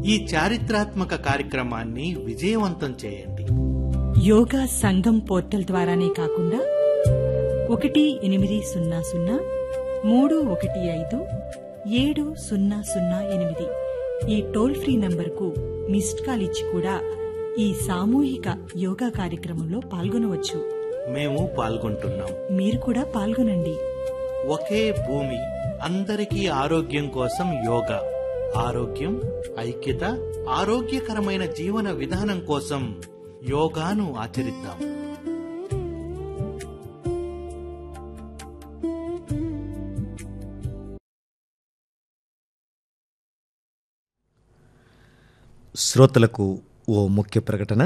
ఈ చారిత్రాత్మక కార్యక్రమాన్ని విజయవంతం చేయండి యోగా సంఘం పోర్టల్ ద్వారానే కాకుండా ఒకటి ఎనిమిది సున్నా సున్నా మూడు ఒకటి ఐదు ఏడు సున్నా సున్నా ఎనిమిది ఈ టోల్ ఫ్రీ నంబర్కు మిస్డ్ కాల్ ఇచ్చి కూడా ఈ సామూహిక యోగా కార్యక్రమంలో పాల్గొనవచ్చు మేము పాల్గొంటున్నాం మీరు కూడా పాల్గొనండి ఒకే భూమి అందరికీ ఆరోగ్యం కోసం యోగా ఆరోగ్యం ఐక్యత ఆరోగ్యకరమైన జీవన విధానం కోసం యోగాను ఆచరిద్దాం శ్రోతలకు ఓ ముఖ్య ప్రకటన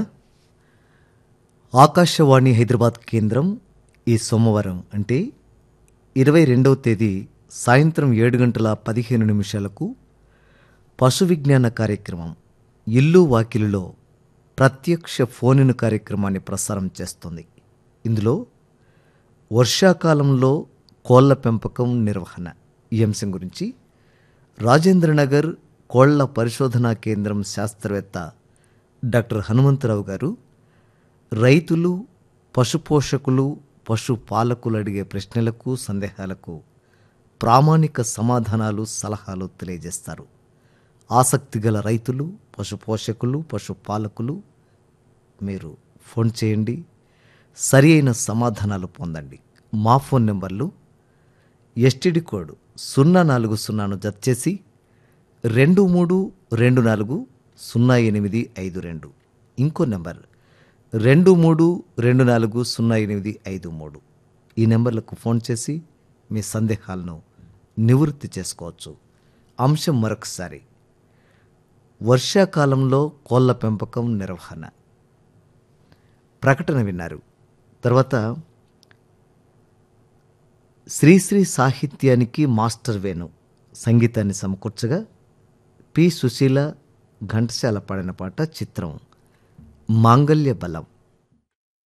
ఆకాశవాణి హైదరాబాద్ కేంద్రం ఈ సోమవారం అంటే ఇరవై రెండవ తేదీ సాయంత్రం ఏడు గంటల పదిహేను నిమిషాలకు పశు విజ్ఞాన కార్యక్రమం ఇల్లు వాకిలిలో ప్రత్యక్ష ఫోన్ కార్యక్రమాన్ని ప్రసారం చేస్తుంది ఇందులో వర్షాకాలంలో కోళ్ల పెంపకం నిర్వహణ ఈ అంశం గురించి రాజేంద్రనగర్ కోళ్ల పరిశోధనా కేంద్రం శాస్త్రవేత్త డాక్టర్ హనుమంతరావు గారు రైతులు పశుపోషకులు పశు పాలకులు అడిగే ప్రశ్నలకు సందేహాలకు ప్రామాణిక సమాధానాలు సలహాలు తెలియజేస్తారు ఆసక్తి గల రైతులు పశుపోషకులు పశుపాలకులు మీరు ఫోన్ చేయండి సరి అయిన సమాధానాలు పొందండి మా ఫోన్ నెంబర్లు ఎస్టిడి కోడ్ సున్నా నాలుగు సున్నాను జత చేసి రెండు మూడు రెండు నాలుగు సున్నా ఎనిమిది ఐదు రెండు ఇంకో నెంబర్ రెండు మూడు రెండు నాలుగు సున్నా ఎనిమిది ఐదు మూడు ఈ నెంబర్లకు ఫోన్ చేసి మీ సందేహాలను నివృత్తి చేసుకోవచ్చు అంశం మరొకసారి వర్షాకాలంలో కోళ్ల పెంపకం నిర్వహణ ప్రకటన విన్నారు తర్వాత శ్రీశ్రీ సాహిత్యానికి మాస్టర్ వేణు సంగీతాన్ని సమకూర్చగా పి సుశీల ఘంటసాల పాడిన పాట చిత్రం మాంగల్య బలం